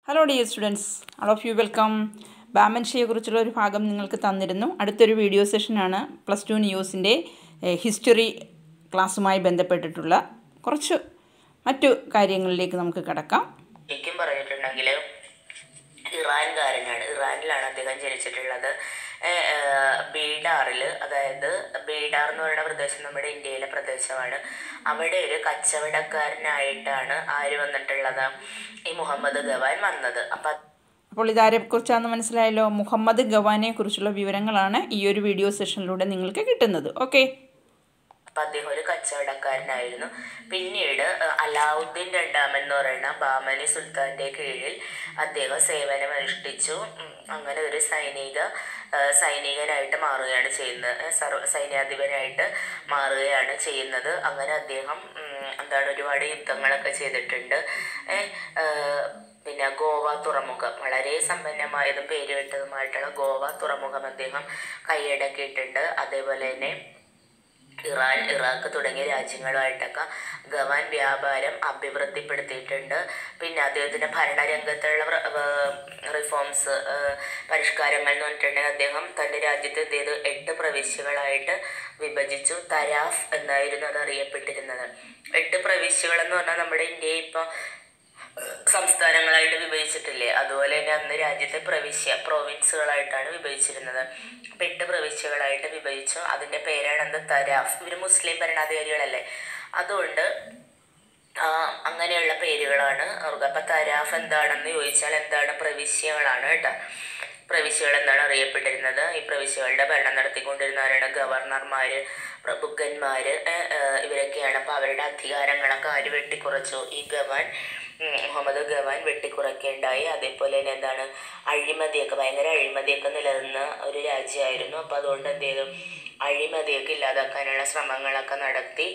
Hello dear students all of you welcome ബാമൻഷിയെക്കുറിച്ചുള്ള ഒരു ഭാഗം നിങ്ങൾക്ക് തന്നിരുന്നു അടുത്തൊരു വീഡിയോ സെഷനാണ് പ്ലസ് ടു ന്യൂസിൻ്റെ ഹിസ്റ്ററി ക്ലാസ്സുമായി ബന്ധപ്പെട്ടിട്ടുള്ള കുറച്ച് മറ്റു കാര്യങ്ങളിലേക്ക് നമുക്ക് കടക്കാം ശരിക്കും പറഞ്ഞിട്ടുണ്ടെങ്കിൽ ഇറാൻകാരനാണ് ഇറാനിലാണ് അദ്ദേഹം ജനിച്ചിട്ടുള്ളത് ഏഹ്, ഏഹ്, ബീഡാറിൽ അതായത് ബീഡാർ എന്ന് പറയുന്ന പ്രദേശം നമ്മുടെ ഇന്ത്യയിലെ പ്രദേശമാണ് അവിടെ ഒരു കച്ചവടക്കാരനായിട്ടാണ് ആര് വന്നിട്ടുള്ളത് ഈ മുഹമ്മദ് ഗവാൻ വന്നത് അപ്പം അപ്പോൾ ഇതാരെക്കുറിച്ചാണെന്ന് മനസ്സിലായല്ലോ മുഹമ്മദ് ഗവാനെ കുറിച്ചുള്ള വിവരങ്ങളാണ് ഈ ഒരു വീഡിയോ സെഷനിലൂടെ നിങ്ങൾക്ക് കിട്ടുന്നത് ഓക്കെ അപ്പൊ അദ്ദേഹം ഒരു കച്ചവടക്കാരനായിരുന്നു പിന്നീട് അഹ്, അലാവുദ്ദീൻ രണ്ടാമൻ എന്ന് പറയുന്ന ബാമനി സുൽത്താന്റെ കീഴിൽ അദ്ദേഹം സേവനം അനുഷ്ഠിച്ചു ഉം, അങ്ങനെ ഒരു സൈനിക അഹ്, സൈനികനായിട്ട് മാറുകയാണ് ചെയ്യുന്നത് ഏഹ്, സർവ സൈന്യാധിപനായിട്ട് മാറുകയാണ് ചെയ്യുന്നത് അങ്ങനെ അദ്ദേഹം ഉം, എന്താണ് ഒരുപാട് യുദ്ധങ്ങളൊക്കെ ചെയ്തിട്ടുണ്ട് ഏഹ്, ഏഹ്, പിന്നെ ഗോവ തുറമുഖം വളരെ സമ്പന്നമായതും പേരുകെട്ടതുമായിട്ടുള്ള ഗോവ തുറമുഖം അദ്ദേഹം കൈയടക്കിയിട്ടുണ്ട് അതേപോലെ തന്നെ ഇറാൻ ഇറാഖ് തുടങ്ങിയ രാജ്യങ്ങളുമായിട്ടൊക്കെ ഗവാൻ വ്യാപാരം അഭിവൃദ്ധിപ്പെടുത്തിയിട്ടുണ്ട് പിന്നെ അദ്ദേഹത്തിന്റെ ഭരണരംഗത്തുള്ള റിഫോംസ് പരിഷ്കാരങ്ങൾ എന്ന് പറഞ്ഞിട്ടുണ്ടെങ്കിൽ അദ്ദേഹം തന്റെ രാജ്യത്തെ എന്ത് ചെയ്തു എട്ട് പ്രവിശ്യകളായിട്ട് വിഭജിച്ചു തരാഫ് എന്നായിരുന്നു അത് അറിയപ്പെട്ടിരുന്നത് എട്ട് പ്രവിശ്യകൾ എന്ന് പറഞ്ഞാൽ നമ്മുടെ ഇന്ത്യയെ ഇപ്പൊ സംസ്ഥാനങ്ങളായിട്ട് വിഭജിച്ചിട്ടില്ലേ അതുപോലെ തന്നെ അന്ന് രാജ്യത്തെ പ്രവിശ്യ പ്രോവിൻസുകളായിട്ടാണ് വിഭജിച്ചിരുന്നത് അപ്പൊ എട്ട് പ്രവിശ്യകളായിട്ട് വിഭജിച്ചു അതിന്റെ പേരാണ് എന്ത് തരാഫ് ഇവര് മുസ്ലിം ഭരണാധികാരികളല്ലേ അതുകൊണ്ട് ആ, അങ്ങനെയുള്ള പേരുകളാണ് അവർക്ക് അപ്പൊ തരാഫ് എന്താണെന്ന് ചോദിച്ചാൽ എന്താണ് പ്രവിശ്യകളാണ് കേട്ടോ പ്രവിശ്യകൾ എന്താണ് അറിയപ്പെട്ടിരുന്നത് ഈ പ്രവിശ്യകളുടെ ഭരണം നടത്തിക്കൊണ്ടിരുന്നവരാണ് ഗവർണർമാര് പ്രഭുക്കന്മാര് ഏഹ്, ഏഹ്, ഇവരൊക്കെയാണ് അപ്പൊ അവരുടെ അധികാരങ്ങളൊക്കെ ആര് വെട്ടിക്കുറച്ചു ഈ ഗവാൻ ഉം, മുഹമ്മദ് ഗവാൻ വെട്ടിക്കുറയ്ക്കേണ്ടായി അതേപോലെ തന്നെ എന്താണ് അഴിമതിയൊക്കെ ഭയങ്കര അഴിമതിയൊക്കെ നിലനിന്ന ഒരു രാജ്യമായിരുന്നു അപ്പൊ അതുകൊണ്ട് എന്ത് ചെയ്തു അഴിമതിയൊക്കെ ഇല്ലാതാക്കാനുള്ള ശ്രമങ്ങളൊക്കെ നടത്തി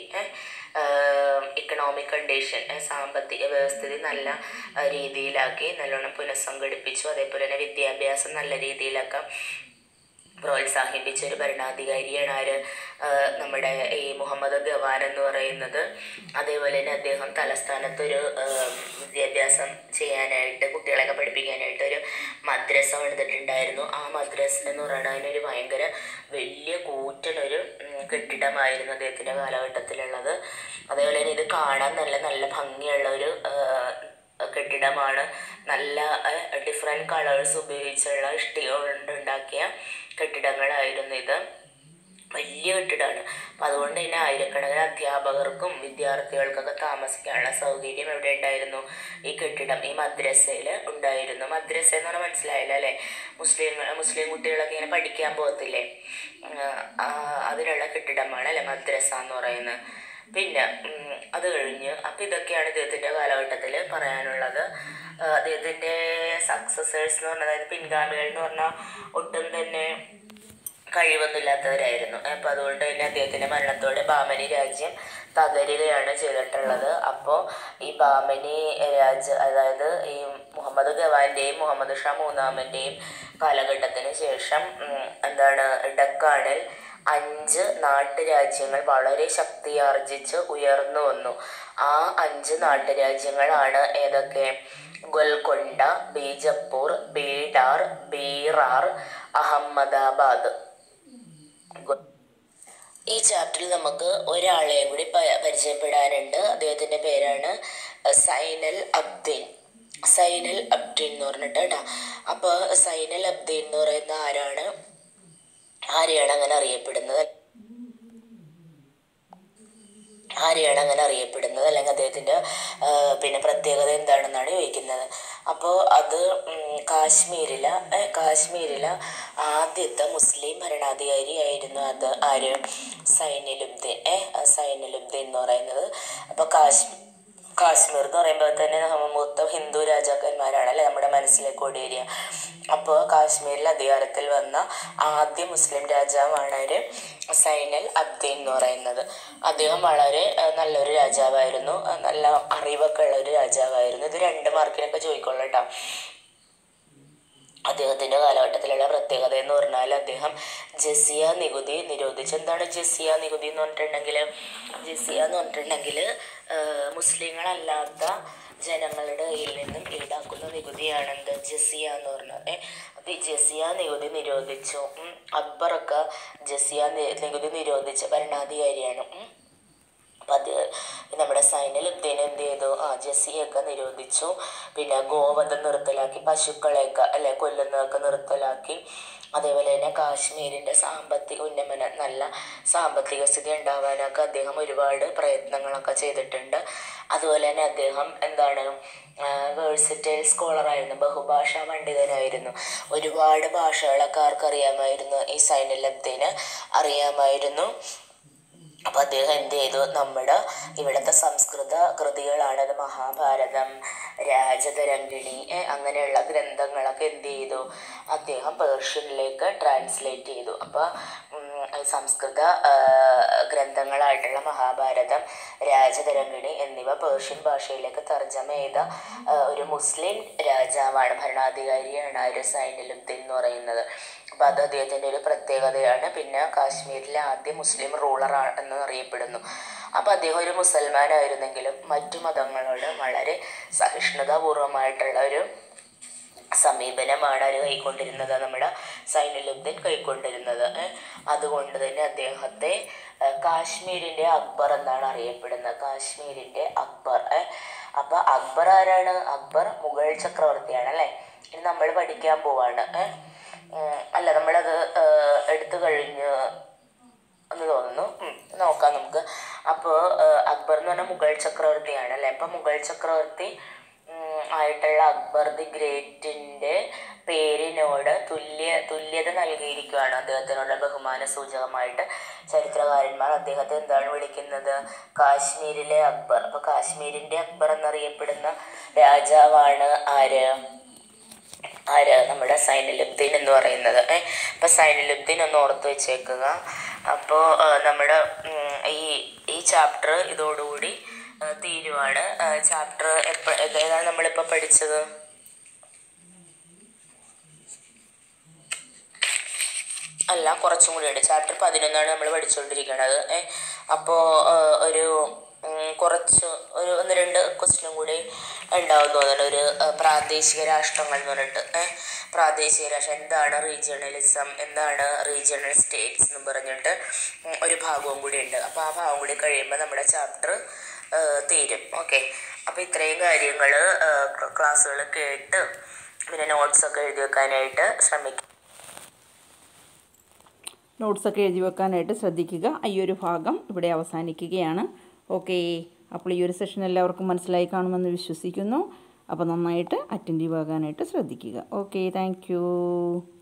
ഇക്കണോമിക് കണ്ടീഷൻ സാമ്പത്തിക വ്യവസ്ഥിതി നല്ല ആ, രീതിയിലാക്കി നല്ലോണം പുനഃസംഘടിപ്പിച്ചു അതേപോലെ തന്നെ വിദ്യാഭ്യാസം നല്ല രീതിയിലൊക്കെ പ്രോത്സാഹിപ്പിച്ച ഒരു ഭരണാധികാരിയാണ് ആര് ആ, നമ്മുടെ ഈ മുഹമ്മദ് ഗവാൻ എന്ന് പറയുന്നത് അതേപോലെ തന്നെ അദ്ദേഹം തലസ്ഥാനത്ത് ഒരു ആ, വിദ്യാഭ്യാസം ചെയ്യാനായിട്ട് കുട്ടികളെയൊക്കെ പഠിപ്പിക്കാനായിട്ട് ഒരു മദ്രസ പണിതിട്ടുണ്ടായിരുന്നു ആ മദ്രസ എന്ന് പറയുന്നത് അതിനൊരു ഭയങ്കര വലിയ കൂറ്റനൊരു ഉം, കെട്ടിടമായിരുന്നു അദ്ദേഹത്തിന്റെ കാലഘട്ടത്തിലുള്ളത് അതേപോലെ തന്നെ ഇത് കാണാൻ നല്ല നല്ല ഭംഗിയുള്ള ഒരു ആ, കെട്ടിടമാണ് നല്ല ഡിഫറെൻറ്റ് കളേഴ്സ് ഉപയോഗിച്ചുള്ള ഇഷ്ടിക കൊണ്ട് ഉണ്ടാക്കിയ കെട്ടിടങ്ങളായിരുന്നു ഇത് വലിയ കെട്ടിടമാണ് അപ്പം അതുകൊണ്ട് തന്നെ ആയിരക്കണക്കിന് അധ്യാപകർക്കും വിദ്യാർത്ഥികൾക്കൊക്കെ താമസിക്കാനുള്ള സൗകര്യം എവിടെ ഉണ്ടായിരുന്നു ഈ കെട്ടിടം ഈ മദ്രസയിൽ ഉണ്ടായിരുന്നു മദ്രസ എന്ന് പറഞ്ഞാൽ മനസ്സിലായില്ല അല്ലേ മുസ്ലിം മുസ്ലിം കുട്ടികളൊക്കെ ഇങ്ങനെ പഠിക്കാൻ പോകത്തില്ലേ ആ, അതിനുള്ള കെട്ടിടമാണ് അല്ലേ മദ്രസ എന്ന് പറയുന്നത് പിന്നെ ഉം, അത് കഴിഞ്ഞ് അപ്പം ഇതൊക്കെയാണ് ഇദ്ദേഹത്തിൻ്റെ കാലഘട്ടത്തിൽ പറയാനുള്ളത് ആ, അദ്ദേഹത്തിൻ്റെ സക്സസേഴ്സ് എന്ന് പറഞ്ഞാൽ അതായത് പിൻഗാമികൾ എന്ന് പറഞ്ഞാൽ ഒട്ടും തന്നെ കഴിവൊന്നുമില്ലാത്തവരായിരുന്നു അപ്പം അതുകൊണ്ട് തന്നെ അദ്ദേഹത്തിൻ്റെ മരണത്തോടെ ബാമനി രാജ്യം തകരുകയാണ് ചെയ്തിട്ടുള്ളത് അപ്പോൾ ഈ ബാമനി രാജ്യ അതായത് ഈ മുഹമ്മദ് ഗവാന്റെയും മുഹമ്മദ് ഷാ മൂന്നാമൻ്റെയും കാലഘട്ടത്തിന് ശേഷം ഉം, എന്താണ് ഡക്കാണിൽ അഞ്ച് നാട്ടുരാജ്യങ്ങൾ വളരെ ശക്തിയാർജിച്ച് ഉയർന്നു വന്നു ആ അഞ്ച് നാട്ടുരാജ്യങ്ങളാണ് ഏതൊക്കെ ഗൊൽക്കൊണ്ട ബീജപ്പൂർ ബീഡാർ ബീറാർ അഹമ്മദാബാദ് ഗൊ- ഈ ചാപ്റ്ററിൽ നമുക്ക് ഒരാളെയും കൂടി പ- പരിചയപ്പെടാനുണ്ട് അദ്ദേഹത്തിന്റെ പേരാണ് സൈനൽ അബ്ദീൻ സൈനൽ അബ്ദീൻ എന്ന് പറഞ്ഞിട്ട് കേട്ടോ അപ്പോൾ സൈനൽ അബ്ദീൻ എന്ന് പറയുന്ന ആരാണ് ആരെയാണ് അങ്ങനെ അറിയപ്പെടുന്നത് ആരെയാണ് അങ്ങനെ അറിയപ്പെടുന്നത് അല്ലെങ്കിൽ അദ്ദേഹത്തിൻ്റെ ആ, പിന്നെ പ്രത്യേകത എന്താണെന്നാണ് ചോദിക്കുന്നത് അപ്പോൾ അത് ഉം, കാശ്മീരിലെ ഏ, കാശ്മീരിലെ ആദ്യത്തെ മുസ്ലിം ഭരണാധികാരി ആയിരുന്നു അത് ആര് സൈനലുബ്ദീൻ ഏ സൈനലുബ്ദീൻ എന്ന് പറയുന്നത് അപ്പോൾ കാശ്മീർ കാശ്മീർ എന്ന് പറയുമ്പോൾ തന്നെ നമ്മ മൊത്തം ഹിന്ദു രാജാക്കന്മാരാണ് അല്ലേ നമ്മുടെ മനസ്സിലേക്ക് ഓടി വരിക അപ്പോൾ കാശ്മീരിൽ അധികാരത്തിൽ വന്ന ആദ്യ മുസ്ലിം രാജാവാണ് ആര് സൈനൽ അബ്ദീൻ എന്ന് പറയുന്നത് അദ്ദേഹം വളരെ ആ, നല്ലൊരു രാജാവായിരുന്നു ആ, നല്ല അറിവൊക്കെ ഉള്ള ഒരു രാജാവായിരുന്നു ഇത് രണ്ട് മാർക്കിനൊക്കെ ചോദിക്കൊള്ളൂ കേട്ടോ അദ്ദേഹത്തിന്റെ കാലഘട്ടത്തിലുള്ള പ്രത്യേകത എന്ന് പറഞ്ഞാൽ അദ്ദേഹം ജസിയ നികുതി നിരോധിച്ചു എന്താണ് ജസിയ നികുതി എന്ന് പറഞ്ഞിട്ടുണ്ടെങ്കിൽ ജസിയ എന്ന് പറഞ്ഞിട്ടുണ്ടെങ്കിൽ മുസ്ലിങ്ങളല്ലാത്ത ജനങ്ങളുടെ കയ്യിൽ നിന്നും ഈടാക്കുന്ന നികുതിയാണ് എന്ത് ജസിയ എന്ന് പറഞ്ഞത് ഏ അപ്പോൾ ഈ ജസിയ നികുതി നിരോധിച്ചു ഉം. അക്ബറൊക്കെ ജസിയ നി- നികുതി നിരോധിച്ച ഭരണാധികാരിയാണ് ഉം. അപ്പം അത് നമ്മുടെ സൈന്യലുബ്ദീൻ എന്ത് ചെയ്തു ആ ജസിയൊക്കെ നിരോധിച്ചു പിന്നെ ഗോവധം നിർത്തലാക്കി പശുക്കളെയൊക്കെ അല്ലെ കൊല്ലുന്നതൊക്കെ നിർത്തലാക്കി അതേപോലെ തന്നെ കാശ്മീരിൻ്റെ സാമ്പത്തിക ഉന്നമനം നല്ല സാമ്പത്തിക സ്ഥിതി ഉണ്ടാവാനൊക്കെ അദ്ദേഹം ഒരുപാട് പ്രയത്നങ്ങളൊക്കെ ചെയ്തിട്ടുണ്ട് അതുപോലെ തന്നെ അദ്ദേഹം എന്താണ് വേഴ്സിറ്റൈൽ സ്കോളറായിരുന്നു ബഹുഭാഷാ പണ്ഡിതനായിരുന്നു ഒരുപാട് ഭാഷകളൊക്കെ ആർക്കറിയാമായിരുന്നു ഈ സൈന്യലബ്ദീന് അറിയാമായിരുന്നു അപ്പൊ അദ്ദേഹം എന്ത് ചെയ്തു നമ്മുടെ ഇവിടുത്തെ സംസ്കൃത കൃതികളാണ് അത് മഹാഭാരതം രാജതരംഗിണി ഏ, അങ്ങനെയുള്ള ഗ്രന്ഥങ്ങളൊക്കെ എന്ത് ചെയ്തു അദ്ദേഹം പേർഷ്യനിലേക്ക് ട്രാൻസ്ലേറ്റ് ചെയ്തു അപ്പോൾ സംസ്കൃത ആ, ഗ്രന്ഥങ്ങളായിട്ടുള്ള മഹാഭാരതം രാജതരംഗിണി എന്നിവ പേർഷ്യൻ ഭാഷയിലേക്ക് തർജ്ജമ ചെയ്ത ആ, ഒരു മുസ്ലിം രാജാവാണ് ഭരണാധികാരിയാണ് ആ ഒരു സൈനിലുദ്ദീൻ എന്ന് പറയുന്നത് അപ്പം അത് അദ്ദേഹത്തിൻ്റെ ഒരു പ്രത്യേകതയാണ് പിന്നെ കാശ്മീരിലെ ആദ്യ മുസ്ലിം റൂളർ എന്ന് അറിയപ്പെടുന്നു അപ്പം അദ്ദേഹം ഒരു മുസൽമാനായിരുന്നെങ്കിലും മറ്റു മതങ്ങളോട് വളരെ സഹിഷ്ണുതാപൂർവമായിട്ടുള്ള ഒരു സമീപനമാണ് അവർ കൈക്കൊണ്ടിരുന്നത് നമ്മുടെ സൈനുലുദ്ദീൻ കൈക്കൊണ്ടിരുന്നത് ഏ. അതുകൊണ്ട് തന്നെ അദ്ദേഹത്തെ ഏ, കാശ്മീരിൻ്റെ അക്ബർ എന്നാണ് അറിയപ്പെടുന്നത് കാശ്മീരിൻ്റെ അക്ബർ ഏ. അപ്പൊ അക്ബർ ആരാണ് അക്ബർ മുഗൾ ചക്രവർത്തിയാണ് അല്ലേ ഇനി നമ്മൾ പഠിക്കാൻ പോവാണ് ഏ. ഉം, അല്ല നമ്മളത് ഏ, എടുത്തു കഴിഞ്ഞ് എന്ന് തോന്നുന്നു ഉം, നോക്കാം നമുക്ക് അപ്പോൾ അക്ബർ എന്ന് പറഞ്ഞാൽ മുഗൾ ചക്രവർത്തിയാണ് അല്ലേ അപ്പം മുഗൾ ചക്രവർത്തി ഉം, ആയിട്ടുള്ള അക്ബർ ദി ഗ്രേറ്റിൻ്റെ പേരിനോട് തുല്യ തുല്യത നൽകിയിരിക്കുകയാണ് അദ്ദേഹത്തിനുള്ള ബഹുമാന സൂചകമായിട്ട് ചരിത്രകാരന്മാർ അദ്ദേഹത്തെ എന്താണ് വിളിക്കുന്നത് കാശ്മീരിലെ അക്ബർ അപ്പോൾ കാശ്മീരിൻ്റെ അക്ബർ എന്നറിയപ്പെടുന്ന രാജാവാണ് ആര് ആര് നമ്മുടെ സൈനുലുദ്ദീൻ എന്ന് പറയുന്നത് ഏഹ് അപ്പം സൈനുലുദ്ദീൻ ഒന്ന് ഓർത്ത് വെച്ചേക്കുക അപ്പോൾ നമ്മുടെ ഉം, ഈ ഈ ചാപ്റ്റർ ഇതോടുകൂടി ആ, തീരുവാണ് ചാപ്റ്റർ എപ്പ ഏതാണ് നമ്മളിപ്പോൾ പഠിച്ചത് അല്ല കുറച്ചും കൂടി ഉണ്ട് ചാപ്റ്റർ പതിനൊന്നാണ് നമ്മൾ പഠിച്ചുകൊണ്ടിരിക്കുന്നത് ഏഹ് അപ്പോൾ ഒരു ഉം, കുറച്ച് ഒരു ഒന്ന് രണ്ട് ക്വസ്റ്റ്യനും കൂടി ഉണ്ടാവും തോന്നുന്നു ഒരു ആ, പ്രാദേശിക രാഷ്ട്രങ്ങൾ എന്ന് പറഞ്ഞിട്ട് ഏഹ് പ്രാദേശിക രാഷ്ട്രം എന്താണ് റീജിയണലിസം എന്താണ് റീജിയണൽ സ്റ്റേറ്റ്സ് എന്ന് പറഞ്ഞിട്ട് ഉം, ഒരു ഭാഗവും കൂടി ഉണ്ട് അപ്പോൾ ആ ഭാഗം കൂടി കഴിയുമ്പോൾ നമ്മുടെ ചാപ്റ്റർ തീരും ഓക്കെ അപ്പോൾ ഇത്രയും കാര്യങ്ങൾ ക്ലാസ്സുകൾ കേട്ട് പിന്നെ നോട്ട്സൊക്കെ എഴുതി വെക്കാനായിട്ട് ശ്രമിക്കുക നോട്ട്സൊക്കെ എഴുതി വെക്കാനായിട്ട് ശ്രദ്ധിക്കുക ഈ ഒരു ഭാഗം ഇവിടെ അവസാനിക്കുകയാണ് ഓക്കെ അപ്പോൾ ഈ ഒരു സെഷൻ എല്ലാവർക്കും മനസ്സിലായി കാണുമെന്ന് വിശ്വസിക്കുന്നു അപ്പോൾ നന്നായിട്ട് അറ്റൻറ്റീവ് ആകാനായിട്ട് ശ്രദ്ധിക്കുക ഓക്കെ താങ്ക്